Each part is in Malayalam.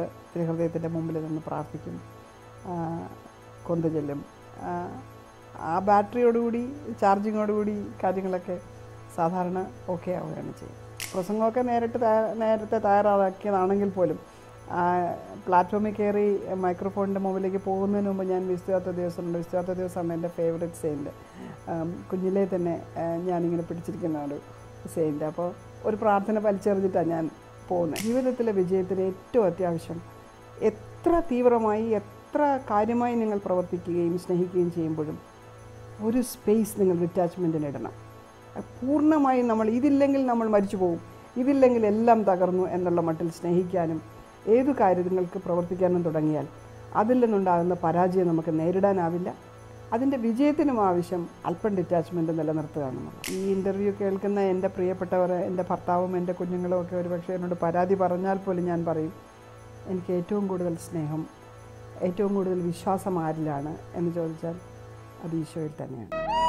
തിരുഹൃദയത്തിൻ്റെ മുമ്പിൽ നിന്ന് പ്രാർത്ഥിക്കും ആ, കൊന്ത ചെല്ലും ആ, ആ ബാറ്ററിയോടുകൂടി ചാർജിങ്ങോടുകൂടി കാര്യങ്ങളൊക്കെ സാധാരണ ഓക്കെ ആവുകയാണ് ചെയ്യും പ്രസംഗമൊക്കെ നേരിട്ട് തയ്യാ- നേരത്തെ തയ്യാറാക്കിയതാണെങ്കിൽ പോലും ആ, പ്ലാറ്റ്ഫോമിൽ കയറി മൈക്രോഫോണിൻ്റെ മുമ്പിലേക്ക് പോകുന്നതിന് മുമ്പ് ഞാൻ വിശ്വാത്ത ദിവസമുണ്ട് വിശ്വാത്ത ദിവസമാണ് എൻ്റെ ഫേവറേറ്റ് സെയിൻറ്റ് കുഞ്ഞിലേ തന്നെ ആ, ഞാനിങ്ങനെ പിടിച്ചിരിക്കുന്ന ഒരു സെയിൻറ്റ് അപ്പോൾ ഒരു പ്രാർത്ഥന വലിച്ചെറിഞ്ഞിട്ടാണ് ഞാൻ പോകുന്നത് ജീവിതത്തിലെ വിജയത്തിന് ഏറ്റവും അത്യാവശ്യം എത്ര തീവ്രമായി എത്ര കാര്യമായി നിങ്ങൾ പ്രവർത്തിക്കുകയും സ്നേഹിക്കുകയും ചെയ്യുമ്പോഴും ഒരു സ്പേസ് നിങ്ങൾ ഡിറ്റാച്ച്മെൻറ്റിന് ഇടണം പൂർണ്ണമായും നമ്മൾ ഇതില്ലെങ്കിൽ നമ്മൾ മരിച്ചു പോകും ഇതില്ലെങ്കിൽ എല്ലാം തകർന്നു എന്നുള്ള മട്ടിൽ സ്നേഹിക്കാനും ഏതു കാര്യങ്ങൾക്ക് പ്രവർത്തിക്കാനും തുടങ്ങിയാൽ അതിൽ നിന്നുണ്ടാകുന്ന പരാജയം നമുക്ക് നേരിടാനാവില്ല അതിൻ്റെ വിജയത്തിനും ആവശ്യം അല്പം ഡിറ്റാച്ച്മെൻറ്റ് നിലനിർത്തുകയാണെന്നുള്ളത് ഈ ഇൻ്റർവ്യൂ കേൾക്കുന്ന എൻ്റെ പ്രിയപ്പെട്ടവർ എൻ്റെ ഭർത്താവും എൻ്റെ കുഞ്ഞുങ്ങളും ഒക്കെ ഒരുപക്ഷെ എന്നോട് പരാതി പറഞ്ഞാൽ പോലും ഞാൻ പറയും എനിക്ക് ഏറ്റവും കൂടുതൽ സ്നേഹം ഏറ്റവും കൂടുതൽ വിശ്വാസം ആരിലാണ് എന്ന് ചോദിച്ചാൽ അത് ഈശോയിൽ തന്നെയാണ്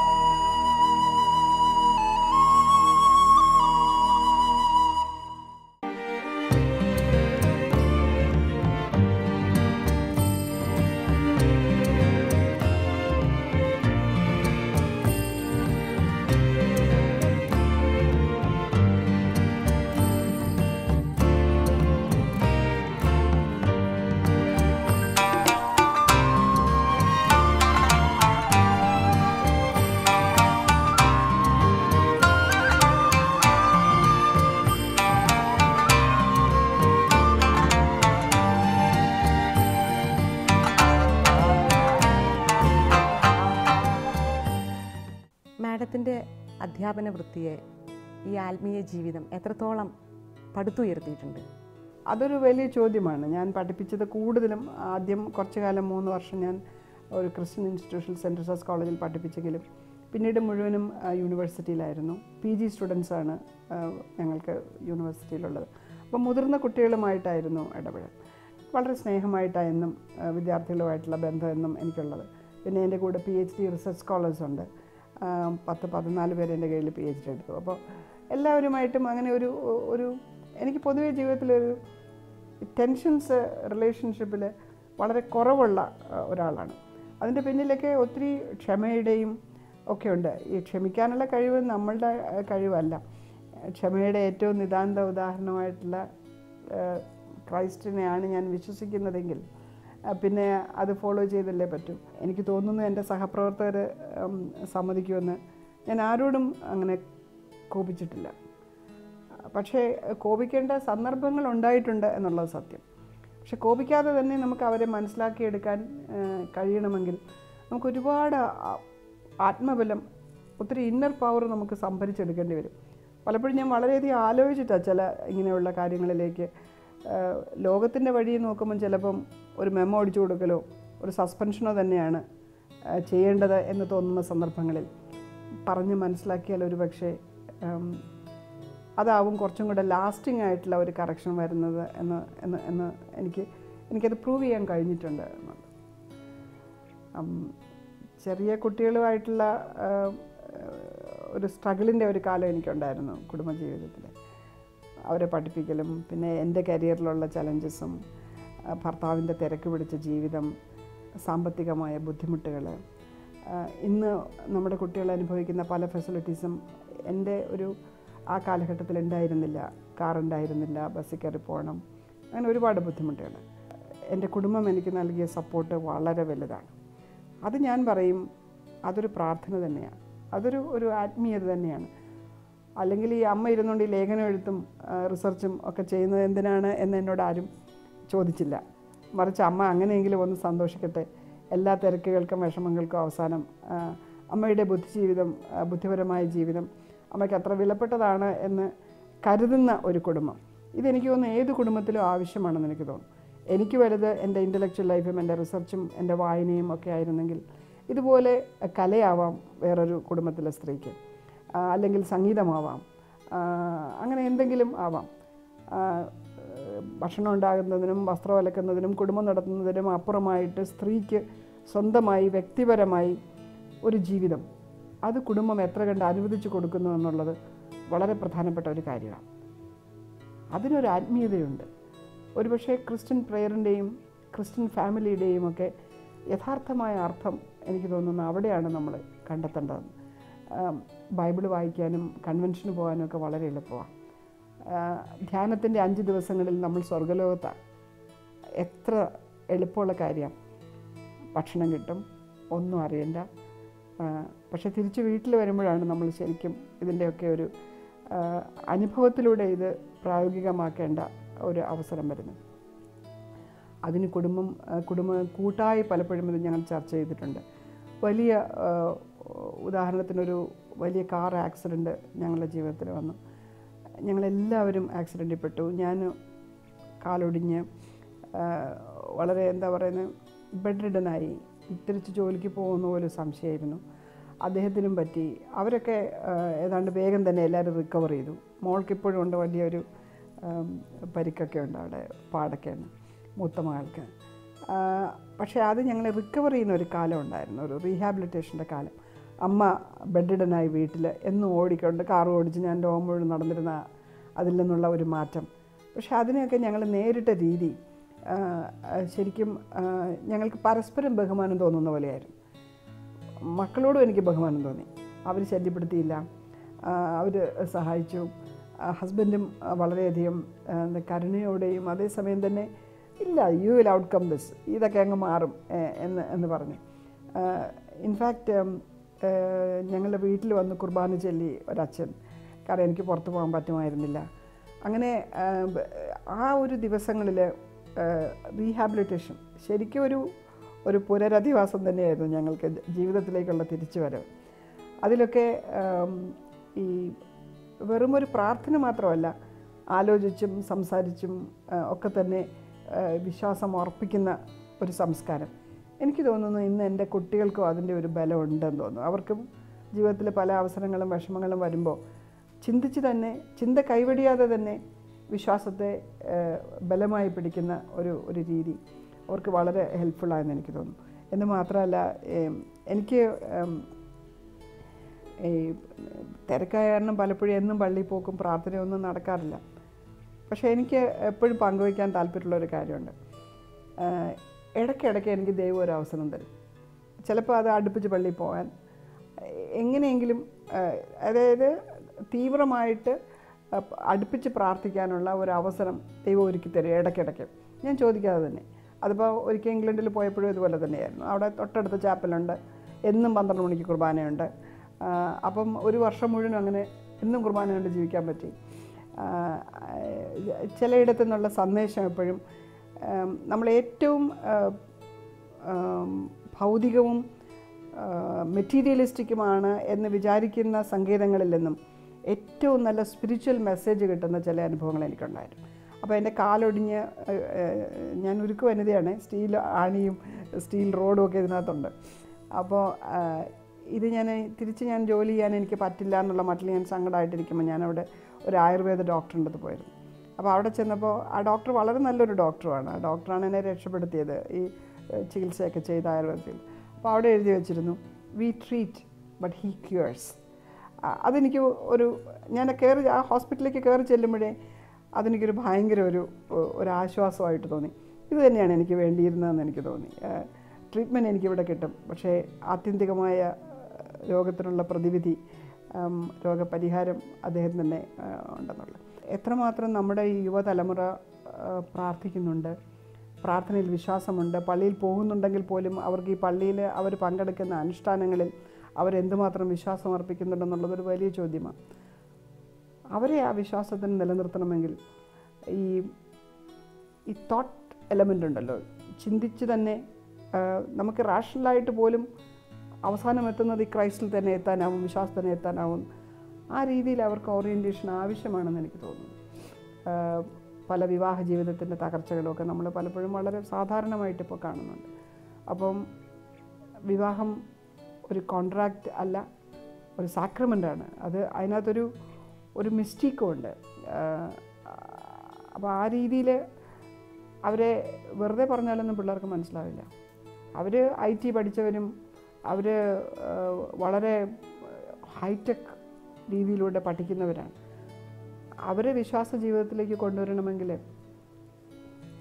മാഡത്തിൻ്റെ അധ്യാപന വൃത്തിയെ ഈ ആത്മീയ ജീവിതം എത്രത്തോളം പടുത്തുയർത്തിയിട്ടുണ്ട് അതൊരു വലിയ ചോദ്യമാണ് ഞാൻ പഠിപ്പിച്ചത് കൂടുതലും ആദ്യം കുറച്ചു കാലം മൂന്ന് വർഷം ഞാൻ ഒരു ക്രിസ്ത്യൻ ഇൻസ്റ്റിറ്റ്യൂഷൻ സെൻറ്റ് ജോസഫ് കോളേജിൽ പഠിപ്പിച്ചെങ്കിലും പിന്നീട് മുഴുവനും ആ, യൂണിവേഴ്സിറ്റിയിലായിരുന്നു പി ജി സ്റ്റുഡൻസാണ് ആ, ഞങ്ങൾക്ക് യൂണിവേഴ്സിറ്റിയിലുള്ളത് അപ്പോൾ മുതിർന്ന കുട്ടികളുമായിട്ടായിരുന്നു ഇടപെടൽ വളരെ സ്നേഹമായിട്ടാണ് എന്നും ആ, വിദ്യാർത്ഥികളുമായിട്ടുള്ള ബന്ധം എന്നും എനിക്കുള്ളത് പിന്നെ എൻ്റെ കൂടെ P H D research scholars ഉണ്ട് ആ, പത്ത് പതിനാല് പേര് എൻ്റെ കയ്യിൽ പി എച്ച് ഡി എടുത്തു അപ്പോൾ എല്ലാവരുമായിട്ടും അങ്ങനെ ഒരു ഒരു എനിക്ക് പൊതുവേ ജീവിതത്തിലൊരു ടെൻഷൻസ് റിലേഷൻഷിപ്പിൽ വളരെ കുറവുള്ള ആ, ഒരാളാണ് അതിൻ്റെ പിന്നിലൊക്കെ ഒത്തിരി ക്ഷമയുടെയും ഒക്കെ ഉണ്ട് ഈ ക്ഷമിക്കാനുള്ള കഴിവ് നമ്മളുടെ ആ, കഴിവല്ല ക്ഷമയുടെ ഏറ്റവും നിതാന്ത ഉദാഹരണമായിട്ടുള്ള ആ, ക്രൈസ്റ്റിനെയാണ് ഞാൻ വിശ്വസിക്കുന്നതെങ്കിൽ ആ, പിന്നെ അത് ഫോളോ ചെയ്തല്ലേ പറ്റൂ എനിക്ക് തോന്നുന്നു എൻ്റെ സഹപ്രവർത്തകർ ഉം, സമ്മതിക്കുമെന്ന് ഞാൻ ആരോടും അങ്ങനെ കോപിച്ചിട്ടില്ല പക്ഷേ കോപിക്കേണ്ട സന്ദർഭങ്ങൾ ഉണ്ടായിട്ടുണ്ട് എന്നുള്ളത് സത്യം പക്ഷെ കോപിക്കാതെ തന്നെ നമുക്ക് അവരെ മനസ്സിലാക്കിയെടുക്കാൻ ആ, കഴിയണമെങ്കിൽ നമുക്ക് ഒരുപാട് ആ- ആത്മബലം ഒത്തിരി ഇന്നർ പവർ നമുക്ക് സംഭരിച്ചെടുക്കേണ്ടി വരും പലപ്പോഴും ഞാൻ വളരെയധികം ആലോചിച്ചിട്ടാണ് ചില ഇങ്ങനെയുള്ള കാര്യങ്ങളിലേക്ക് ലോകത്തിൻ്റെ വഴി നോക്കുമ്പം ചിലപ്പം ഒരു മെമ്മോ അടിച്ചു കൊടുക്കലോ ഒരു സസ്പെൻഷനോ തന്നെയാണ് ആ, ചെയ്യേണ്ടത് എന്ന് തോന്നുന്ന സന്ദർഭങ്ങളിൽ പറഞ്ഞ് മനസ്സിലാക്കിയാൽ ഒരു പക്ഷേ അതാവും കുറച്ചും കൂടെ ലാസ്റ്റിംഗ് ആയിട്ടുള്ള ഒരു കറക്ഷൻ വരുന്നത് എന്ന് എന്ന് എന്ന് എനിക്ക് എനിക്കത് പ്രൂവ് ചെയ്യാൻ കഴിഞ്ഞിട്ടുണ്ട് എന്നുള്ളത് ഉം, ചെറിയ കുട്ടികളുമായിട്ടുള്ള ആ, ഒരു സ്ട്രഗിളിൻ്റെ ഒരു കാലം എനിക്കുണ്ടായിരുന്നു കുടുംബജീവിതത്തിൽ അവരെ പഠിപ്പിക്കലും പിന്നെ എൻ്റെ കരിയറിലുള്ള ചലഞ്ചസും ഭർത്താവിൻ്റെ തിരക്ക് പിടിച്ച ജീവിതം സാമ്പത്തികമായ ബുദ്ധിമുട്ടുകൾ ഇന്ന് നമ്മുടെ കുട്ടികൾ അനുഭവിക്കുന്ന പല ഫെസിലിറ്റീസും എൻ്റെ ഒരു ആ കാലഘട്ടത്തിൽ ഉണ്ടായിരുന്നില്ല കാർ ഉണ്ടായിരുന്നില്ല ബസ്സിൽ കയറി പോകണം അങ്ങനെ ഒരുപാട് ബുദ്ധിമുട്ടുകൾ എൻ്റെ കുടുംബം എനിക്ക് നൽകിയ സപ്പോർട്ട് വളരെ വലുതാണ് അത് ഞാൻ പറയും അതൊരു പ്രാർത്ഥന തന്നെയാണ് അതൊരു ഒരു ആത്മീയത തന്നെയാണ് അല്ലെങ്കിൽ ഈ അമ്മ ഇരുന്നുകൊണ്ട് ഈ ലേഖനം എഴുത്തും ആ, റിസർച്ചും ഒക്കെ ചെയ്യുന്നത് എന്തിനാണ് എന്ന് എന്നോട് ആരും ചോദിച്ചില്ല മറിച്ച് അമ്മ അങ്ങനെയെങ്കിലും ഒന്ന് സന്തോഷിക്കട്ടെ എല്ലാ തിരക്കുകൾക്കും വിഷമങ്ങൾക്കും അവസാനം ആ, അമ്മയുടെ ബുദ്ധിജീവിതം ആ, ബുദ്ധിപരമായ ജീവിതം അമ്മയ്ക്ക് അത്ര വിലപ്പെട്ടതാണ് എന്ന് കരുതുന്ന ഒരു കുടുംബം ഇതെനിക്ക് തോന്നുന്നു ഏത് കുടുംബത്തിലും ആവശ്യമാണെന്ന് എനിക്ക് തോന്നുന്നു എനിക്ക് വലുത് എൻ്റെ ഇൻ്റലക്ച്വൽ ലൈഫും എൻ്റെ റിസർച്ചും എൻ്റെ വായനയും ഒക്കെ ആയിരുന്നെങ്കിൽ ഇതുപോലെ കലയാവാം വേറൊരു കുടുംബത്തിലെ സ്ത്രീക്ക് ആ, അല്ലെങ്കിൽ സംഗീതമാവാം ആ, അങ്ങനെ എന്തെങ്കിലും ആവാം ആ, ഭക്ഷണം ഉണ്ടാകുന്നതിനും വസ്ത്രം അലക്കുന്നതിനും കുടുംബം നടത്തുന്നതിനും അപ്പുറമായിട്ട് സ്ത്രീക്ക് സ്വന്തമായി വ്യക്തിപരമായി ഒരു ജീവിതം അത് കുടുംബം എത്ര കണ്ട് അനുവദിച്ചു കൊടുക്കുന്നു എന്നുള്ളത് വളരെ പ്രധാനപ്പെട്ട ഒരു കാര്യമാണ് അതിനൊരു ആത്മീയതയുണ്ട് ഒരുപക്ഷെ ക്രിസ്ത്യൻ പ്രെയറിൻ്റെയും ക്രിസ്ത്യൻ ഫാമിലിയുടെയും ഒക്കെ യഥാർത്ഥമായ അർത്ഥം എനിക്ക് തോന്നുന്നു അവിടെയാണ് നമ്മൾ കണ്ടെത്തേണ്ടത് ബൈബിൾ വായിക്കാനും കൺവെൻഷന് പോകാനും ഒക്കെ വളരെ എളുപ്പമാണ് ധ്യാനത്തിൻ്റെ അഞ്ച് ദിവസങ്ങളിൽ നമ്മൾ സ്വർഗലോകത്താണ് എത്ര എളുപ്പമുള്ള കാര്യമാണ് ഭക്ഷണം കിട്ടും ഒന്നും അറിയണ്ട ആ, പക്ഷെ തിരിച്ച് വീട്ടിൽ വരുമ്പോഴാണ് നമ്മൾ ശരിക്കും ഇതിൻ്റെയൊക്കെ ഒരു ആ, അനുഭവത്തിലൂടെ ഇത് പ്രായോഗികമാക്കേണ്ട ഒരു അവസരം വരുന്നത് അതിന് കുടുംബം ആ, കുടുംബ കൂട്ടായി പലപ്പോഴും ഇത് ഞങ്ങൾ ചർച്ച ചെയ്തിട്ടുണ്ട് വലിയ ആ, ഉദാഹരണത്തിനൊരു വലിയ കാർ ആക്സിഡൻറ്റ് ഞങ്ങളുടെ ജീവിതത്തിൽ വന്നു ഞങ്ങളെല്ലാവരും ആക്സിഡൻറ്റിൽ പെട്ടു ഞാൻ കാലൊടിഞ്ഞ് ആ, വളരെ എന്താ പറയുന്നത് ബെഡ് റിഡനായി തിരിച്ച് ജോലിക്ക് പോകുന്ന പോലെ സംശയമായിരുന്നു അദ്ദേഹത്തിനും പറ്റി അവരൊക്കെ ആ, ഏതാണ്ട് വേഗം തന്നെ എല്ലാവരും റിക്കവർ ചെയ്തു മോൾക്ക് ഇപ്പോഴും ഉണ്ട് വലിയൊരു ആം, പരിക്കൊക്കെ ഉണ്ട് അവിടെ പാടൊക്കെയാണ് മൂത്ത മകൾക്ക് ആ, പക്ഷേ അത് ഞങ്ങൾ റിക്കവർ ചെയ്യുന്ന ഒരു കാലം ഉണ്ടായിരുന്നു ഒരു റീഹാബിലിറ്റേഷൻ്റെ കാലം അമ്മ ബെഡിഡനായി വീട്ടിൽ എന്നും ഓടിക്കൊണ്ട് കാർ ഓടിച്ച് ഞാൻ ലോകം മുഴുവൻ നടന്നിരുന്ന അതിൽ നിന്നുള്ള ഒരു മാറ്റം പക്ഷെ അതിനെയൊക്കെ ഞങ്ങൾ നേരിട്ട രീതി ആ, ആ, ശരിക്കും ആ, ഞങ്ങൾക്ക് പരസ്പരം ബഹുമാനം തോന്നുന്ന പോലെയായിരുന്നു മക്കളോടും എനിക്ക് ബഹുമാനം തോന്നി അവർ ശല്യപ്പെടുത്തിയില്ല അവർ സഹായിച്ചു ആ, ഹസ്ബൻഡും ആ, വളരെയധികം ആ, എന്താ കരുണയോടെയും അതേസമയം തന്നെ ഇല്ല യു വിൽ ഔട്ട്കം ദിസ് ഇതൊക്കെ അങ്ങ് മാറും ഏ, എന്ന് എന്ന് പറഞ്ഞു ഇൻഫാക്റ്റ് ഞങ്ങളുടെ വീട്ടിൽ വന്ന് കുർബാന ചൊല്ലി ഒരച്ഛൻ കാരണം എനിക്ക് പുറത്ത് പോകാൻ പറ്റുമായിരുന്നില്ല അങ്ങനെ ആ, ബ- ആ ഒരു ദിവസങ്ങളിൽ റീഹാബിലിറ്റേഷൻ ശരിക്കും ഒരു ഒരു പുനരധിവാസം തന്നെയായിരുന്നു ഞങ്ങൾക്ക് ജീവിതത്തിലേക്കുള്ള തിരിച്ചുവരവ് അതിലൊക്കെ ആം, ഈ വെറും ഒരു പ്രാർത്ഥന മാത്രമല്ല ആലോചിച്ചും സംസാരിച്ചും ആ, ഒക്കെ തന്നെ ആ, വിശ്വാസം ഉറപ്പിക്കുന്ന ഒരു സംസ്കാരം എനിക്ക് തോന്നുന്നു ഇന്ന് എൻ്റെ കുട്ടികൾക്കും അതിൻ്റെ ഒരു ബലം ഉണ്ടെന്ന് തോന്നുന്നു അവർക്കും ജീവിതത്തിൽ പല അവസരങ്ങളും വിഷമങ്ങളും വരുമ്പോൾ ചിന്തിച്ച് തന്നെ ചിന്ത കൈവടിയാതെ തന്നെ വിശ്വാസത്തെ ആ, ബലമായി പിടിക്കുന്ന ഒരു ഒരു രീതി അവർക്ക് വളരെ ഹെൽപ്ഫുള്ളായെന്ന് എനിക്ക് തോന്നുന്നു എന്ന് മാത്രമല്ല ഏം, എനിക്ക് ഉം, ഈ തിരക്കായ കാരണം പലപ്പോഴും എന്നും പള്ളിയിൽ പോക്കും പ്രാർത്ഥനയൊന്നും നടക്കാറില്ല പക്ഷേ എനിക്ക് എപ്പോഴും പങ്കുവയ്ക്കാൻ താല്പര്യമുള്ള ഒരു കാര്യമുണ്ട് ആഹ് ഇടയ്ക്കിടയ്ക്ക് എനിക്ക് ദൈവം ഒരു അവസരം തരും ചിലപ്പോൾ അത് അടുപ്പിച്ച് പള്ളിയിൽ പോകാൻ എങ്ങനെയെങ്കിലും ആഹ് അതായത് തീവ്രമായിട്ട് അഹ് അടുപ്പിച്ച് പ്രാർത്ഥിക്കാനുള്ള ഒരു അവസരം ദൈവം ഒരുക്കി തരും ഇടയ്ക്കിടയ്ക്ക് ഞാൻ ചോദിക്കാതെ തന്നെ അതിപ്പോൾ ഒരിക്കൽ ഇംഗ്ലണ്ടിൽ പോയപ്പോഴും ഇതുപോലെ തന്നെയായിരുന്നു അവിടെ തൊട്ടടുത്ത ചാപ്പലുണ്ട് എന്നും പന്ത്രണ്ട് മണിക്ക് കുർബാനയുണ്ട് ആഹ് അപ്പം ഒരു വർഷം മുഴുവനും അങ്ങനെ എന്നും കുർബാന കണ്ട് ജീവിക്കാൻ പറ്റി ആഹ് ചിലയിടത്തു നിന്നുള്ള സന്ദേശം എപ്പോഴും ആം, നമ്മൾ ഏറ്റവും ആഹ്, ആം, ഭൗതികവും മെറ്റീരിയലിസ്റ്റിക്കുമാണ് എന്ന് വിചാരിക്കുന്ന സംഗീതങ്ങളിൽ നിന്നും ഏറ്റവും നല്ല സ്പിരിച്വൽ മെസ്സേജ് കിട്ടുന്ന ചില അനുഭവങ്ങൾ എനിക്കുണ്ടായിരുന്നു അപ്പോൾ എൻ്റെ കാലൊടിഞ്ഞ് ഏഹ്, ഏഹ്, ഞാൻ ഉരുക്ക് വനിതയാണ് സ്റ്റീൽ ആണിയും സ്റ്റീൽ റോഡും ഒക്കെ ഇതിനകത്തുണ്ട് അപ്പോൾ ആഹ്, ഇത് ഞാൻ തിരിച്ച് ഞാൻ ജോലി ചെയ്യാൻ എനിക്ക് പറ്റില്ല എന്നുള്ള മട്ടിൽ ഞാൻ സങ്കടമായിട്ടിരിക്കുമ്പോൾ ഞാൻ അവിടെ ഒരു ആയുർവേദ ഡോക്ടറിൻ്റെ അടുത്ത് പോയിരുന്നു അപ്പോൾ അവിടെ ചെന്നപ്പോൾ ആ ഡോക്ടർ വളരെ നല്ലൊരു ഡോക്ടറുമാണ് ആ ഡോക്ടറാണ് എന്നെ രക്ഷപ്പെടുത്തിയത് ഈ ഏഹ്, ചികിത്സയൊക്കെ ചെയ്ത ആയുർവേദത്തിൽ അപ്പോൾ അവിടെ എഴുതി വെച്ചിരുന്നു we treat but he cures അതെനിക്ക് ഒരു ഞാൻ കയറി ആ ഹോസ്പിറ്റലിലേക്ക് കയറി ചെല്ലുമ്പോഴേ അതെനിക്കൊരു ഭയങ്കര ഒരു ഒരു ആശ്വാസമായിട്ട് തോന്നി ഇത് തന്നെയാണ് എനിക്ക് വേണ്ടിയിരുന്നതെന്ന് എനിക്ക് തോന്നി ട്രീറ്റ്മെൻറ്റ് എനിക്കിവിടെ കിട്ടും പക്ഷേ ആത്യന്തികമായ ആ, രോഗത്തിനുള്ള പ്രതിവിധി ആം, രോഗപരിഹാരം അദ്ദേഹം തന്നെ ആ, ഉണ്ടെന്നുള്ളത് എത്രമാത്രം നമ്മുടെ ഈ യുവതലമുറ ആ, പ്രാർത്ഥിക്കുന്നുണ്ട് പ്രാർത്ഥനയിൽ വിശ്വാസമുണ്ട് പള്ളിയിൽ പോകുന്നുണ്ടെങ്കിൽ പോലും അവർക്ക് ഈ പള്ളിയിൽ അവർ പങ്കെടുക്കുന്ന അനുഷ്ഠാനങ്ങളിൽ അവരെന്തുമാത്രം വിശ്വാസം അർപ്പിക്കുന്നുണ്ടെന്നുള്ളതൊരു വലിയ ചോദ്യമാണ് അവരെ ആ വിശ്വാസത്തിന് നിലനിർത്തണമെങ്കിൽ ഈ ഈ തോട്ട് എലമെൻ്റ് ഉണ്ടല്ലോ ചിന്തിച്ച് തന്നെ ആ, നമുക്ക് റാഷണലായിട്ട് പോലും അവസാനം എത്തുന്നത് ഈ ക്രൈസ്റ്റിൽ തന്നെ എത്താനാവും വിശ്വാസത്തിൽ തന്നെ എത്താനാവും ആ രീതിയിൽ അവർക്ക് ഓറിയൻറ്റേഷൻ ആവശ്യമാണെന്ന് എനിക്ക് തോന്നുന്നു ആ, പല വിവാഹ ജീവിതത്തിൻ്റെ തകർച്ചകളൊക്കെ നമ്മൾ പലപ്പോഴും വളരെ സാധാരണമായിട്ട് ഇപ്പോൾ കാണുന്നുണ്ട് അപ്പം വിവാഹം ഒരു കോൺട്രാക്റ്റ് അല്ല ഒരു സാക്രമെൻ്റാണ് അത് അതിനകത്തൊരു ഒരു മിസ്റ്റേക്കും ഉണ്ട് അപ്പോൾ ആ രീതിയിൽ അവരെ വെറുതെ പറഞ്ഞാലൊന്നും പിള്ളേർക്ക് മനസ്സിലാവില്ല അവർ ഐ ടി പഠിച്ചവരും അവർ വളരെ ഹൈടെക് രീതിയിലൂടെ പഠിക്കുന്നവരാണ് അവരെ വിശ്വാസ ജീവിതത്തിലേക്ക് കൊണ്ടുവരണമെങ്കിൽ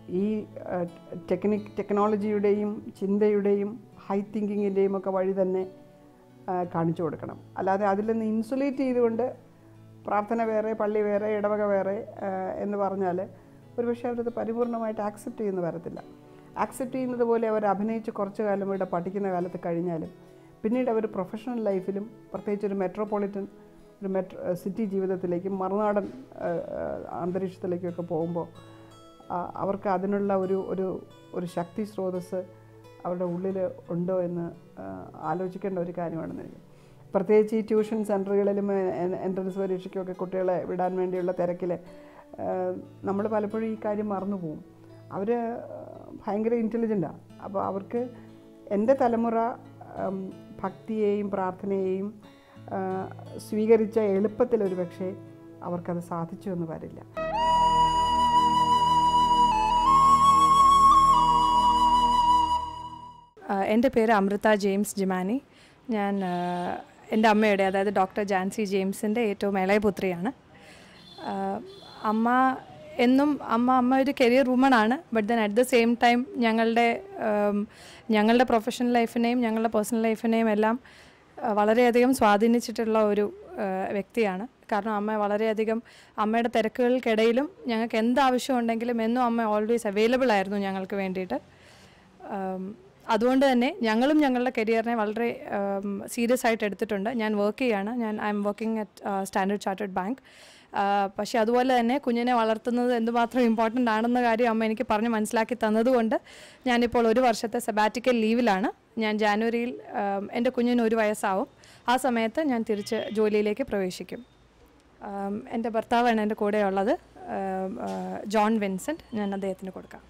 ഈ ടെക്നിക് ടെക്നോളജിയുടെയും ചിന്തയുടെയും ഹൈ തിങ്കിങ്ങിൻ്റെയും ഒക്കെ വഴി തന്നെ ആ, കാണിച്ചു കൊടുക്കണം അല്ലാതെ അതിൽ നിന്ന് ഇൻസുലേറ്റ് ചെയ്തുകൊണ്ട് പ്രാർത്ഥന വേറെ പള്ളി വേറെ ഇടവക വേറെ ആ, എന്ന് പറഞ്ഞാൽ ഒരുപക്ഷെ അവരത് പരിപൂർണമായിട്ട് ആക്സെപ്റ്റ് ചെയ്യുന്നു വരത്തില്ല ആക്സെപ്റ്റ് ചെയ്യുന്നത് പോലെ അവർ അഭിനയിച്ച് കുറച്ച് കാലം ഇവിടെ പഠിക്കുന്ന കാലത്ത് കഴിഞ്ഞാലും പിന്നീട് അവർ പ്രൊഫഷണൽ ലൈഫിലും പ്രത്യേകിച്ച് ഒരു മെട്രോപൊളിറ്റൻ ഒരു മെട്രോ സിറ്റി ജീവിതത്തിലേക്കും മറുനാടൻ ആ, ആ, അന്തരീക്ഷത്തിലേക്കൊക്കെ പോകുമ്പോൾ ആ, അവർക്ക് അതിനുള്ള ഒരു ഒരു ഒരു ശക്തി സ്രോതസ്സ് അവരുടെ ഉള്ളിൽ ഉണ്ടോ എന്ന് ആ, ആലോചിക്കേണ്ട ഒരു കാര്യമാണെന്ന് എനിക്ക് പ്രത്യേകിച്ച് ഈ ട്യൂഷൻ സെൻറ്ററുകളിലും എൻട്രൻസ് പരീക്ഷയ്ക്കൊക്കെ കുട്ടികളെ വിടാൻ വേണ്ടിയുള്ള തിരക്കിൽ നമ്മൾ പലപ്പോഴും ഈ കാര്യം മറന്നു പോകും അവർ ഭയങ്കര ഇൻ്റലിജൻറ്റാണ് അപ്പോൾ അവർക്ക് എൻ്റെ തലമുറ ഉം, ഭക്തിയെയും പ്രാർത്ഥനയെയും ആ, സ്വീകരിച്ച എളുപ്പത്തിൽ ഒരു പക്ഷേ അവർക്കത് സാധിച്ചു എന്ന് വരില്ല ആഹ് എൻ്റെ പേര് അമൃത ജെയിംസ് ജിമാനി ഞാൻ ആഹ് എൻ്റെ അമ്മയുടെ അതായത് ഡോക്ടർ ജാൻസി ജെയിംസിൻ്റെ ഏറ്റവും ഇളയ പുത്രിയാണ് ആഹ് അമ്മ എന്നും അമ്മ അമ്മ ഒരു career woman but then at the same time ഞങ്ങളുടെ ആം, ഞങ്ങളുടെ പ്രൊഫഷണൽ ലൈഫിനെയും ഞങ്ങളുടെ പേഴ്സണൽ ലൈഫിനെയും എല്ലാം ആഹ് വളരെയധികം സ്വാധീനിച്ചിട്ടുള്ള ഒരു ആഹ് വ്യക്തിയാണ് കാരണം അമ്മ വളരെയധികം അമ്മയുടെ തിരക്കുകൾക്കിടയിലും ഞങ്ങൾക്ക് എന്ത് ആവശ്യം ഉണ്ടെങ്കിലും എന്നും അമ്മ ഓൾവേസ് അവൈലബിൾ ആയിരുന്നു ഞങ്ങൾക്ക് വേണ്ടിയിട്ട് ആം, അതുകൊണ്ട് തന്നെ ഞങ്ങളും ഞങ്ങളുടെ കരിയറിനെ വളരെ സീരിയസ് ആയിട്ട് എടുത്തിട്ടുണ്ട് ഞാൻ വർക്ക് ചെയ്യാണ് ഞാൻ I'm working at Standard Chartered bank പക്ഷേ അതുപോലെ തന്നെ കുഞ്ഞിനെ വളർത്തുന്നത് എന്തുമാത്രം ഇമ്പോർട്ടൻ്റ് ആണെന്ന കാര്യം അമ്മ എനിക്ക് പറഞ്ഞ് മനസ്സിലാക്കി തന്നതുകൊണ്ട് ഞാനിപ്പോൾ ഒരു വർഷത്തെ സെബാറ്റിക്കൽ ലീവിലാണ് ഞാൻ ജാനുവരിയിൽ ആം, എൻ്റെ കുഞ്ഞിന് ഒരു വയസ്സാവും ആ സമയത്ത് ഞാൻ തിരിച്ച് ജോലിയിലേക്ക് പ്രവേശിക്കും ആം, എൻ്റെ ഭർത്താവാണ് എൻ്റെ കൂടെയുള്ളത് ആം, ആ, ജോൺ വിൻസെൻറ്റ് ഞാൻ അദ്ദേഹത്തിന് കൊടുക്കാം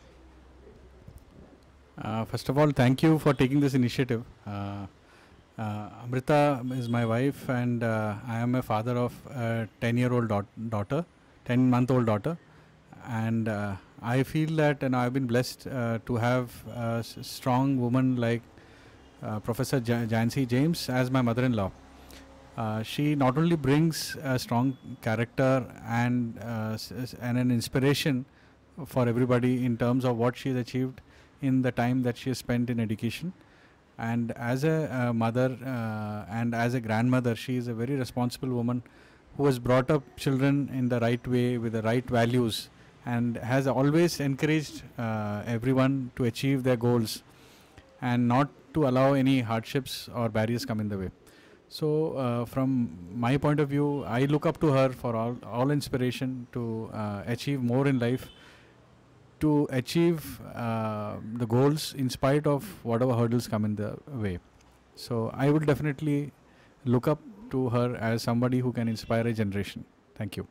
Uh, first of all, thank you for taking this initiative. Uh, uh, Amrita is my wife, and uh, I am a father of a 10 year old daugh- daughter, 10 month old daughter. And uh, I feel that and I've been blessed uh, to have a s- strong woman like uh, Professor Ja- Jancy James as my mother in law. Uh, she not only brings a strong character and, uh, s- s- and an inspiration for everybody in terms of what she has achieved in the time that she has spent in education. And as a uh, mother uh, and as a grandmother, she is a very responsible woman who has brought up children in the right way with the right values and has always encouraged uh, everyone to achieve their goals and not to allow any hardships or barriers come in the way. So, uh, from my point of view, I look up to her for all, all inspiration to uh, achieve more in life to achieve uh, the goals in spite of whatever hurdles come in the way. So I would definitely look up to her as somebody who can inspire a generation. Thank you.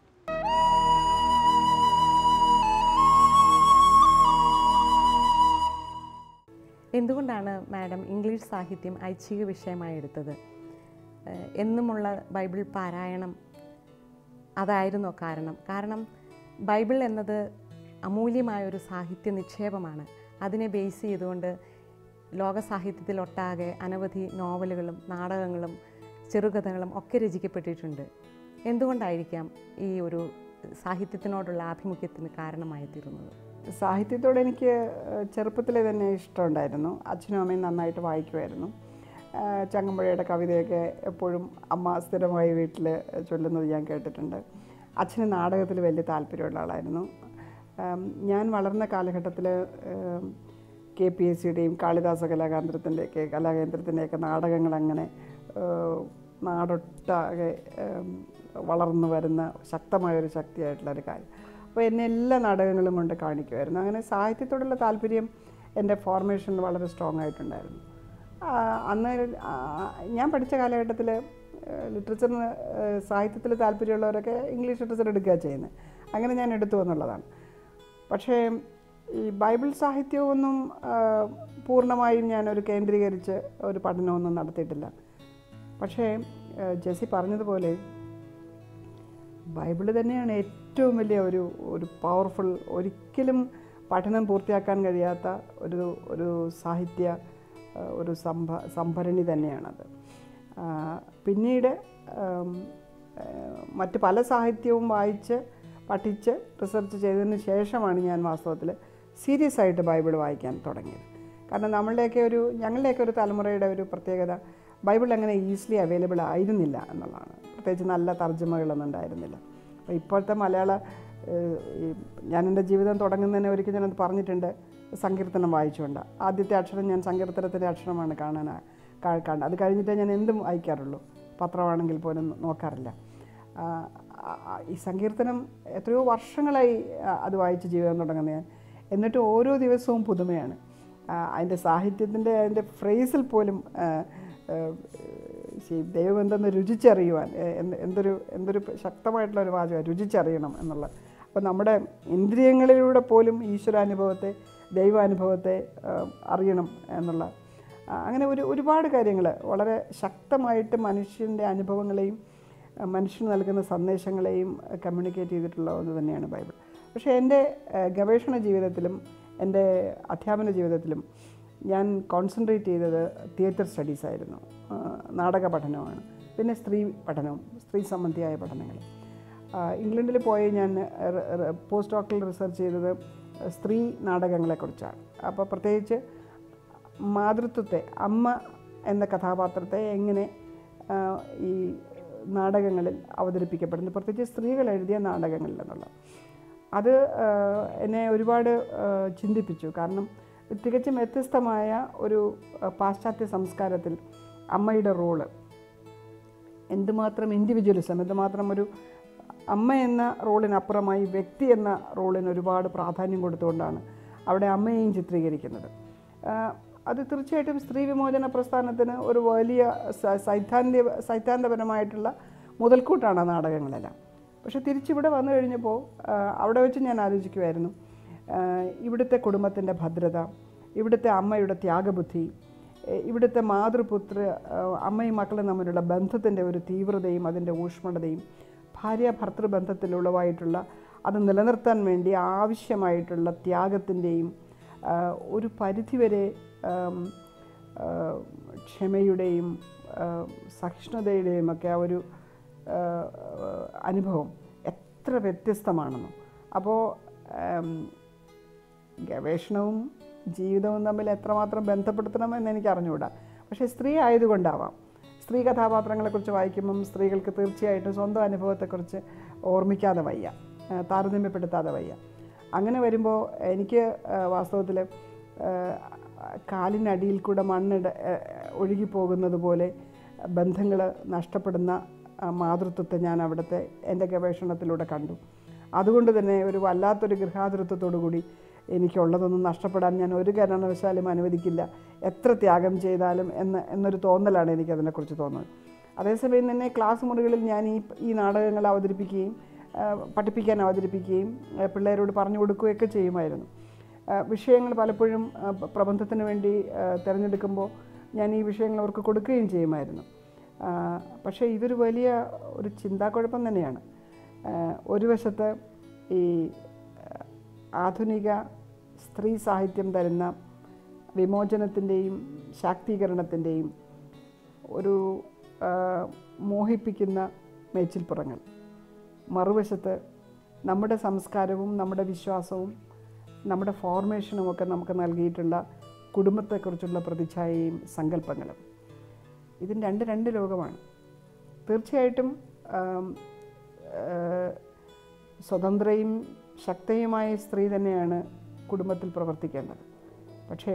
എന്തുകൊണ്ടാണ് മാഡം ഇംഗ്ലീഷ് സാഹിത്യം ഐച്ഛിക വിഷയമായി എടുത്തത് ഏഹ് എന്നുമുള്ള ബൈബിൾ പാരായണം അതായിരുന്നോ കാരണം കാരണം ബൈബിൾ എന്നത് അമൂല്യമായ ഒരു സാഹിത്യ നിക്ഷേപമാണ് അതിനെ ബേസ് ചെയ്തുകൊണ്ട് ലോക സാഹിത്യത്തിലൊട്ടാകെ അനവധി നോവലുകളും നാടകങ്ങളും ചെറുകഥകളും ഒക്കെ രചിക്കപ്പെട്ടിട്ടുണ്ട് എന്തുകൊണ്ടായിരിക്കാം ഈ ഒരു സാഹിത്യത്തിനോടുള്ള ആഭിമുഖ്യത്തിന് കാരണമായി തീരുന്നത് സാഹിത്യത്തോട് എനിക്ക് ചെറുപ്പത്തിലെ തന്നെ ഇഷ്ടമുണ്ടായിരുന്നു അച്ഛനും അമ്മയും നന്നായിട്ട് വായിക്കുമായിരുന്നു ആ, ചങ്ങമ്പുഴയുടെ കവിതയൊക്കെ എപ്പോഴും അമ്മ സ്ഥിരമായി വീട്ടിൽ ചൊല്ലുന്നത് ഞാൻ കേട്ടിട്ടുണ്ട് അച്ഛന് നാടകത്തിൽ വലിയ താല്പര്യമുള്ള ആളായിരുന്നു ആം, ഞാൻ വളർന്ന കാലഘട്ടത്തിൽ കെ പി എസ് സിയുടെയും കാളിദാസ കലാകേന്ദ്രത്തിൻ്റെയൊക്കെ കലാകേന്ദ്രത്തിൻ്റെയൊക്കെ നാടകങ്ങൾ അങ്ങനെ ആ, നാടൊട്ടാകെ ആം, വളർന്നു വരുന്ന ശക്തമായൊരു ശക്തിയായിട്ടുള്ള ഒരു കാര്യം അപ്പോൾ എന്നെ എല്ലാ നാടകങ്ങളും കൊണ്ട് കാണിക്കുമായിരുന്നു അങ്ങനെ സാഹിത്യത്തോടുള്ള താല്പര്യം എൻ്റെ ഫോർമേഷനിൽ വളരെ സ്ട്രോങ് ആയിട്ടുണ്ടായിരുന്നു ആ, അന്ന് ആ, ഞാൻ പഠിച്ച കാലഘട്ടത്തിൽ ലിറ്ററേച്ചറിന് സാഹിത്യത്തിൽ താല്പര്യമുള്ളവരൊക്കെ ഇംഗ്ലീഷ് ലിറ്ററേച്ചർ എടുക്കുക ചെയ്യുന്നത് അങ്ങനെ ഞാൻ എടുത്തു എന്നുള്ളതാണ് പക്ഷേ ഈ ബൈബിൾ സാഹിത്യമൊന്നും ആ, പൂർണ്ണമായും ഞാനൊരു കേന്ദ്രീകരിച്ച് ഒരു പഠനമൊന്നും നടത്തിയിട്ടില്ല പക്ഷേ ആ, ജെസ്സി പറഞ്ഞതുപോലെ ബൈബിള് തന്നെയാണ് ഏറ്റവും വലിയ ഒരു ഒരു പവർഫുൾ ഒരിക്കലും പഠനം പൂർത്തിയാക്കാൻ കഴിയാത്ത ഒരു ഒരു സാഹിത്യ ആ, ഒരു സംഭ സംഭരണി തന്നെയാണത് ആ, പിന്നീട് ആം, ആ, മറ്റ് പല സാഹിത്യവും വായിച്ച് പഠിച്ച് റിസർച്ച് ചെയ്തതിന് ശേഷമാണ് ഞാൻ വാസ്തവത്തിൽ സീരിയസ് ആയിട്ട് ബൈബിൾ വായിക്കാൻ തുടങ്ങിയത് കാരണം നമ്മളുടെയൊക്കെ ഒരു ഞങ്ങളുടെയൊക്കെ ഒരു തലമുറയുടെ ഒരു പ്രത്യേകത ബൈബിൾ അങ്ങനെ ഈസിലി അവൈലബിൾ ആയിരുന്നില്ല എന്നുള്ളതാണ് പ്രത്യേകിച്ച് നല്ല തർജ്ജമകളൊന്നും ഉണ്ടായിരുന്നില്ല അപ്പോൾ ഇപ്പോഴത്തെ മലയാള ഏഹ്, ഈ ഞാൻ എൻ്റെ ജീവിതം തുടങ്ങുന്നതിന് ഒരിക്കൽ ഞാനത് പറഞ്ഞിട്ടുണ്ട് സങ്കീർത്തനം വായിച്ചുകൊണ്ട് ആദ്യത്തെ അക്ഷരം ഞാൻ സങ്കീർത്തനത്തിൻ്റെ അക്ഷരമാണ് കാണാൻ കാണുന്നത് അത് കഴിഞ്ഞിട്ടേ ഞാൻ എന്തും വായിക്കാറുള്ളൂ പത്രമാണെങ്കിൽ പോലും നോക്കാറില്ല ആ, ആ, ഈ സങ്കീർത്തനം എത്രയോ വർഷങ്ങളായി ആ, അത് വായിച്ച് ജീവിതം തുടങ്ങുന്നത് ഞാൻ എന്നിട്ട് ഓരോ ദിവസവും പുതുമയാണ് ആ, അതിൻ്റെ സാഹിത്യത്തിൻ്റെ അതിൻ്റെ ഫ്രേസിൽ പോലും ആ, ആ, ശരി, ദൈവം എന്തെന്ന് രുചിച്ചറിയുവാൻ എ- എന്ത് എന്തൊരു എന്തൊരു ശക്തമായിട്ടുള്ള ഒരു വാചകം രുചിച്ചറിയണം എന്നുള്ള അപ്പോൾ നമ്മുടെ ഇന്ദ്രിയങ്ങളിലൂടെ പോലും ഈശ്വരാനുഭവത്തെ ദൈവാനുഭവത്തെ ആ, അറിയണം എന്നുള്ള ആ, അങ്ങനെ ഒരു ഒരുപാട് കാര്യങ്ങൾ വളരെ ശക്തമായിട്ട് മനുഷ്യൻ്റെ അനുഭവങ്ങളെയും ആ, മനുഷ്യന് നൽകുന്ന സന്ദേശങ്ങളെയും കമ്മ്യൂണിക്കേറ്റ് ചെയ്തിട്ടുള്ള ഒന്ന് തന്നെയാണ് ബൈബിൾ പക്ഷേ എൻ്റെ ആ, ഗവേഷണ ജീവിതത്തിലും എൻ്റെ അധ്യാപന ജീവിതത്തിലും ഞാൻ കോൺസെൻട്രേറ്റ് ചെയ്തത് തിയേറ്റർ സ്റ്റഡീസ് ആയിരുന്നു ആ, നാടക പഠനമാണ് പിന്നെ സ്ത്രീ പഠനവും സ്ത്രീ സംബന്ധിയായ പഠനങ്ങൾ ആ, ഇംഗ്ലണ്ടിൽ പോയി ഞാൻ പോസ്റ്റ് ഡോക്ടറൽ റിസർച്ച് ചെയ്തത് സ്ത്രീ നാടകങ്ങളെക്കുറിച്ചാണ് അപ്പോൾ പ്രത്യേകിച്ച് മാതൃത്വത്തെ അമ്മ എന്ന കഥാപാത്രത്തെ എങ്ങനെ ആ, ഈ നാടകങ്ങളിൽ അവതരിപ്പിക്കപ്പെടുന്നു പ്രത്യേകിച്ച് സ്ത്രീകൾ എഴുതിയ നാടകങ്ങളിൽ എന്നുള്ളത് അത് ആ, എന്നെ ഒരുപാട് ആ, ചിന്തിപ്പിച്ചു കാരണം തികച്ചും വ്യത്യസ്തമായ ഒരു ആ, പാശ്ചാത്യ സംസ്കാരത്തിൽ അമ്മയുടെ റോള് എന്തുമാത്രം ഇൻഡിവിജ്വലിസം എന്തുമാത്രം ഒരു അമ്മ എന്ന റോളിനപ്പുറമായി വ്യക്തി എന്ന റോളിന് ഒരുപാട് പ്രാധാന്യം കൊടുത്തുകൊണ്ടാണ് അവിടെ അമ്മയെയും ചിത്രീകരിക്കുന്നത് ആ, അത് തീർച്ചയായിട്ടും സ്ത്രീ വിമോചന പ്രസ്ഥാനത്തിന് ഒരു വലിയ സ- സൈദ്ധാന്ത്യ സൈദ്ധാന്തപരമായിട്ടുള്ള മുതൽക്കൂട്ടാണ് ആ നാടകങ്ങളെല്ലാം പക്ഷെ തിരിച്ചിവിടെ വന്നു കഴിഞ്ഞപ്പോൾ ആ, അവിടെ വെച്ച് ഞാൻ ആലോചിക്കുമായിരുന്നു ആ, ഇവിടുത്തെ കുടുംബത്തിൻ്റെ ഭദ്രത ഇവിടുത്തെ അമ്മയുടെ ത്യാഗബുദ്ധി എ- ഇവിടുത്തെ മാതൃപുത്ര ആ, അമ്മയും മക്കളും തമ്മിലുള്ള ബന്ധത്തിൻ്റെ ഒരു തീവ്രതയും അതിൻ്റെ ഊഷ്മളതയും ഭാര്യ ഭർത്തൃ ബന്ധത്തിലുള്ളവായിട്ടുള്ള അത് നിലനിർത്താൻ വേണ്ടി ആവശ്യമായിട്ടുള്ള ത്യാഗത്തിൻ്റെയും ആ, ഒരു പരിധിവരെ ആം, ആ, ക്ഷമയുടെയും ആ, സഹിഷ്ണുതയുടെയും ഒക്കെ ആ ഒരു ആ, അനുഭവം എത്ര വ്യത്യസ്തമാണെന്നും അപ്പോൾ ആം, ഗവേഷണവും ജീവിതവും തമ്മിൽ എത്രമാത്രം ബന്ധപ്പെടുത്തണമെന്ന് എനിക്ക് അറിഞ്ഞുകൂടാ പക്ഷേ സ്ത്രീ ആയതുകൊണ്ടാവാം സ്ത്രീ കഥാപാത്രങ്ങളെക്കുറിച്ച് വായിക്കുമ്പം സ്ത്രീകൾക്ക് തീർച്ചയായിട്ടും സ്വന്തം അനുഭവത്തെക്കുറിച്ച് ഓർമ്മിക്കാതെ വയ്യ ആ, താരതമ്യപ്പെടുത്താതെ വയ്യ അങ്ങനെ വരുമ്പോൾ എനിക്ക് വാസ്തവത്തിൽ കാലിനടിയിൽ കൂടെ മണ്ണിട ആ, ഒഴുകിപ്പോകുന്നത് പോലെ ബന്ധങ്ങൾ നഷ്ടപ്പെടുന്ന ആ, മാതൃത്വത്തെ ഞാൻ അവിടുത്തെ എൻ്റെ ഗവേഷണത്തിലൂടെ കണ്ടു അതുകൊണ്ട് തന്നെ ഒരു വല്ലാത്തൊരു ഗൃഹാതൃത്വത്തോടു കൂടി എനിക്കുള്ളതൊന്നും നഷ്ടപ്പെടാൻ ഞാൻ ഒരു കാരണവശാലും അനുവദിക്കില്ല എത്ര ത്യാഗം ചെയ്താലും എന്ന് എന്നൊരു തോന്നലാണ് എനിക്കതിനെക്കുറിച്ച് തോന്നുന്നത് അതേസമയം തന്നെ ക്ലാസ് മുറികളിൽ ഞാൻ ഈ ഈ നാടകങ്ങൾ അവതരിപ്പിക്കുകയും ആ, പഠിപ്പിക്കാൻ അവതരിപ്പിക്കുകയും ആ, പിള്ളേരോട് പറഞ്ഞു കൊടുക്കുകയൊക്കെ ചെയ്യുമായിരുന്നു ആ, വിഷയങ്ങൾ പലപ്പോഴും ആ, പ- പ്രബന്ധത്തിന് വേണ്ടി ആ, തിരഞ്ഞെടുക്കുമ്പോൾ ഞാൻ ഈ വിഷയങ്ങൾ അവർക്ക് കൊടുക്കുകയും ചെയ്യുമായിരുന്നു ആ, പക്ഷേ ഇതൊരു വലിയ ഒരു ചിന്താക്കുഴപ്പം തന്നെയാണ് ആ, ഒരു വശത്ത് ഈ ആ, ആധുനിക സ്ത്രീ സാഹിത്യം തരുന്ന വിമോചനത്തിൻ്റെയും ശാക്തീകരണത്തിൻ്റെയും ഒരു ആ, മോഹിപ്പിക്കുന്ന മേച്ചിൽപ്പുറങ്ങൾ മറുവശത്ത് നമ്മുടെ സംസ്കാരവും നമ്മുടെ വിശ്വാസവും നമ്മുടെ ഫോർമേഷനും ഒക്കെ നമുക്ക് നൽകിയിട്ടുള്ള കുടുംബത്തെക്കുറിച്ചുള്ള പ്രതിച്ഛായയും സങ്കല്പങ്ങളും ഇതിന് രണ്ട് രണ്ട് ലോകമാണ് തീർച്ചയായിട്ടും ആം, ആ, സ്വതന്ത്രയും ശക്തയുമായ സ്ത്രീ തന്നെയാണ് കുടുംബത്തിൽ പ്രവർത്തിക്കേണ്ടത് പക്ഷേ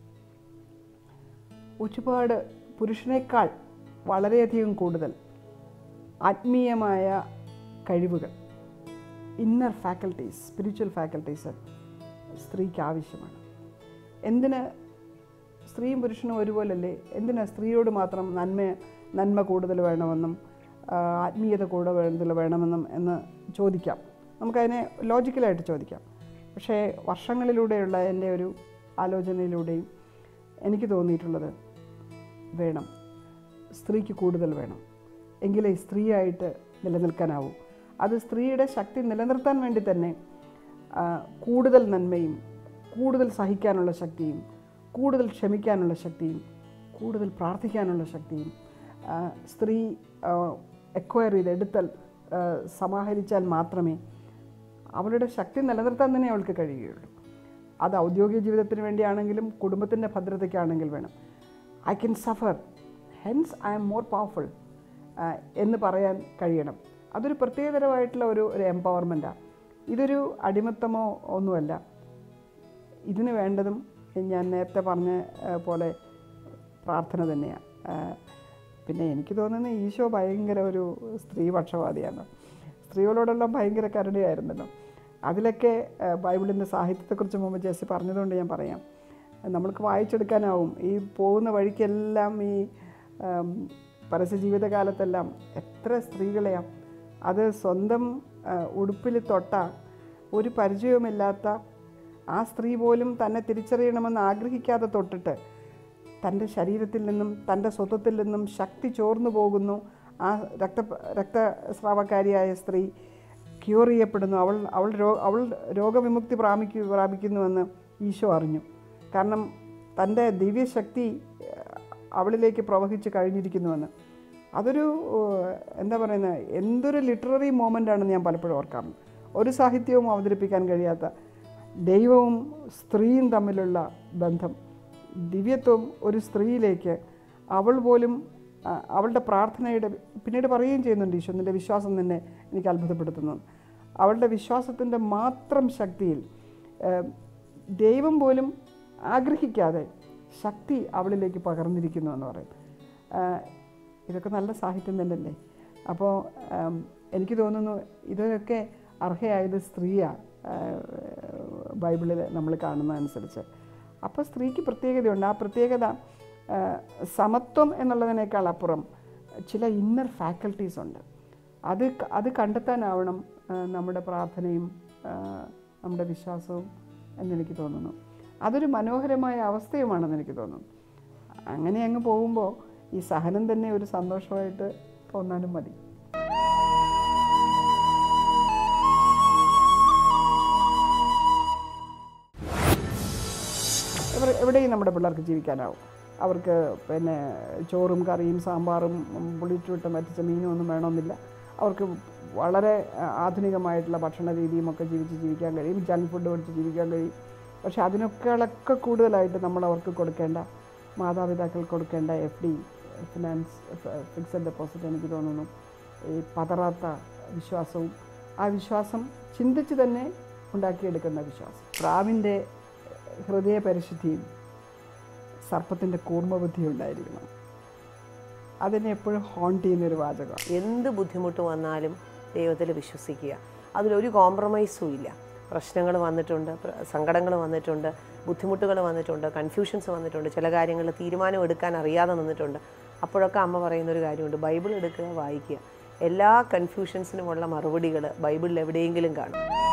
ഒരുപാട് പുരുഷനേക്കാൾ വളരെയധികം കൂടുതൽ ആത്മീയമായ കഴിവുകൾ ഇന്നർ ഫാക്കൽറ്റീസ് സ്പിരിച്വൽ ഫാക്കൽറ്റീസ് സ്ത്രീക്ക് ആവശ്യമാണ് എന്തിന് സ്ത്രീയും പുരുഷനും ഒരുപോലല്ലേ എന്തിനാ സ്ത്രീയോട് മാത്രം നന്മ നന്മ കൂടുതൽ വേണമെന്നും ആ, ആത്മീയത കൂടുതൽ കൂടുതൽ വേണമെന്നും എന്ന് ചോദിക്കാം നമുക്കതിനെ ലോജിക്കലായിട്ട് ചോദിക്കാം പക്ഷേ വർഷങ്ങളിലൂടെയുള്ള എൻ്റെ ഒരു ആലോചനയിലൂടെയും എനിക്ക് തോന്നിയിട്ടുള്ളത് വേണം സ്ത്രീക്ക് കൂടുതൽ വേണം എങ്കിലേ സ്ത്രീയായിട്ട് നിലനിൽക്കാനാവൂ അത് സ്ത്രീയുടെ ശക്തി നിലനിർത്താൻ വേണ്ടി തന്നെ ആ, കൂടുതൽ നന്മയും കൂടുതൽ സഹിക്കാനുള്ള ശക്തിയും കൂടുതൽ ക്ഷമിക്കാനുള്ള ശക്തിയും കൂടുതൽ പ്രാർത്ഥിക്കാനുള്ള ശക്തിയും ആ, സ്ത്രീ എക്വയർ ചെയ്ത് എടുത്താൽ ആ, സമാഹരിച്ചാൽ മാത്രമേ അവളുടെ ശക്തി നിലനിർത്താൻ തന്നെ അവൾക്ക് കഴിയുകയുള്ളൂ അത് ഔദ്യോഗിക ജീവിതത്തിന് വേണ്ടിയാണെങ്കിലും കുടുംബത്തിൻ്റെ ഭദ്രതയ്ക്കാണെങ്കിൽ വേണം I can suffer hence I am more powerful എന്ന് പറയാൻ കഴിയണം അതൊരു പ്രത്യേകതരമായിട്ടുള്ള ഒരു ഒരു എംപവർമെൻറ്റാണ് ഇതൊരു അടിമത്തമോ ഒന്നുമല്ല ഇതിന് വേണ്ടതും ഞാൻ നേരത്തെ പറഞ്ഞ ആ, പോലെ പ്രാർത്ഥന തന്നെയാണ് പിന്നെ എനിക്ക് തോന്നുന്നത് ഈശോ ഭയങ്കര ഒരു സ്ത്രീപക്ഷവാദിയാണ് സ്ത്രീകളോടെല്ലാം ഭയങ്കര കരുണയായിരുന്നല്ലോ അതിലൊക്കെ ആ, ബൈബിളിൻ്റെ സാഹിത്യത്തെക്കുറിച്ച് മുമ്പ് ജെസ്സി പറഞ്ഞതുകൊണ്ട് ഞാൻ പറയാം നമ്മൾക്ക് വായിച്ചെടുക്കാനാവും ഈ പോകുന്ന വഴിക്കെല്ലാം ഈ ആം, പരസ്യ ജീവിതകാലത്തെല്ലാം എത്ര സ്ത്രീകളെയാണ് അത് സ്വന്തം ഉടുപ്പിൽ തൊട്ട ഒരു പരിചയവുമില്ലാത്ത ആ സ്ത്രീ പോലും തന്നെ തിരിച്ചറിയണമെന്ന് ആഗ്രഹിക്കാതെ തൊട്ടിട്ട് തൻ്റെ ശരീരത്തിൽ നിന്നും തൻ്റെ സ്വത്വത്തിൽ നിന്നും ശക്തി ചോർന്നു പോകുന്നു ആ രക്ത രക്തസ്രാവക്കാരിയായ സ്ത്രീ ക്യൂർ ചെയ്യപ്പെടുന്നു അവൾ അവൾ രോ അവൾ രോഗവിമുക്തി പ്രാപിക്കു പ്രാപിക്കുന്നുവെന്ന് ഈശോ അറിഞ്ഞു കാരണം തൻ്റെ ദിവ്യശക്തി ഏഹ്, അവളിലേക്ക് പ്രവഹിച്ച് കഴിഞ്ഞിരിക്കുന്നുവെന്ന് അതൊരു ഏഹ്, എന്താ പറയുന്നത് എന്തൊരു ലിറ്റററി മോമെൻ്റ് ആണെന്ന് ഞാൻ പലപ്പോഴും ഓർക്കാറുണ്ട് ഒരു സാഹിത്യവും അവതരിപ്പിക്കാൻ കഴിയാത്ത ദൈവവും സ്ത്രീയും തമ്മിലുള്ള ബന്ധം ദിവ്യത്വം ഒരു സ്ത്രീയിലേക്ക് അവൾ പോലും ആ, അവളുടെ പ്രാർത്ഥനയുടെ പിന്നീട് പറയുകയും ചെയ്യുന്നുണ്ട് ഈശോ നിൻ്റെ വിശ്വാസം തന്നെ എനിക്ക് അത്ഭുതപ്പെടുത്തുന്നു അവളുടെ വിശ്വാസത്തിൻ്റെ മാത്രം ശക്തിയിൽ ഏഹ്, ദൈവം പോലും ആഗ്രഹിക്കാതെ ശക്തി അവളിലേക്ക് പകർന്നിരിക്കുന്നു എന്ന് പറയും ആഹ്, ഇതൊക്കെ നല്ല സാഹിത്യം തന്നെയല്ലേ അപ്പോൾ ആം, എനിക്ക് തോന്നുന്നു ഇതൊക്കെ അർഹയായത് സ്ത്രീയാണ് ബൈബിളിൽ നമ്മൾ കാണുന്ന അനുസരിച്ച് അപ്പോൾ സ്ത്രീക്ക് പ്രത്യേകതയുണ്ട് ആ പ്രത്യേകത ആ, സമത്വം എന്നുള്ളതിനേക്കാൾ അപ്പുറം ചില ഇന്നർ ഫാക്കൽറ്റീസ് ഉണ്ട് അത് ക- അത് കണ്ടെത്താനാവണം ആ, നമ്മുടെ പ്രാർത്ഥനയും ആ, നമ്മുടെ വിശ്വാസവും എന്നെനിക്ക് തോന്നുന്നു അതൊരു മനോഹരമായ അവസ്ഥയുമാണെന്ന് എനിക്ക് തോന്നുന്നു അങ്ങനെ അങ്ങ് പോകുമ്പോൾ ഈ സഹനം തന്നെ ഒരു സന്തോഷമായിട്ട് തോന്നാനും മതി എവിടെ എവിടെയും നമ്മുടെ പിള്ളേർക്ക് ജീവിക്കാനാവും അവർക്ക് പിന്നെ ചോറും കറിയും സാമ്പാറും പുളിച്ചുവിട്ടും വറ്റിച്ച മീനും ഒന്നും വേണമെന്നില്ല അവർക്ക് വളരെ ആ, ആധുനികമായിട്ടുള്ള ഭക്ഷണ രീതിയും ഒക്കെ ജീവിച്ച് ജീവിക്കാൻ കഴിയും ജങ്ക് ഫുഡ് കഴിച്ച് ജീവിക്കാൻ കഴിയും പക്ഷെ അതിനൊക്കെയൊക്കെ കൂടുതലായിട്ട് നമ്മൾ അവർക്ക് കൊടുക്കേണ്ട മാതാപിതാക്കൾ കൊടുക്കേണ്ട F D finance fixed deposit എനിക്ക് തോന്നുന്നു ഈ പതറാത്ത വിശ്വാസവും ആ വിശ്വാസം ചിന്തിച്ച് തന്നെ ഉണ്ടാക്കിയെടുക്കുന്ന വിശ്വാസം പ്രാവിൻ്റെ ഹൃദയ പരിശുദ്ധിയും സർപ്പത്തിൻ്റെ കൂർമ്മബുദ്ധിയും ഉണ്ടായിരിക്കണം അതിനെ എപ്പോഴും ഹോണ്ട് ചെയ്യുന്നൊരു വാചകമാണ് എന്ത് ബുദ്ധിമുട്ട് വന്നാലും ദൈവത്തിൽ വിശ്വസിക്കുക അതിലൊരു കോംപ്രമൈസും ഇല്ല പ്രശ്നങ്ങൾ വന്നിട്ടുണ്ട് സങ്കടങ്ങൾ വന്നിട്ടുണ്ട് ബുദ്ധിമുട്ടുകൾ വന്നിട്ടുണ്ട് കൺഫ്യൂഷൻസ് വന്നിട്ടുണ്ട് ചില കാര്യങ്ങളിൽ തീരുമാനം എടുക്കാൻ അറിയാതെ നിന്നിട്ടുണ്ട് അപ്പോഴൊക്കെ അമ്മ പറയുന്ന ഒരു കാര്യമുണ്ട് ബൈബിൾ എടുക്കുക വായിക്കുക എല്ലാ കൺഫ്യൂഷൻസിനുമുള്ള മറുപടികൾ ബൈബിളിൽ എവിടെയെങ്കിലും കാണും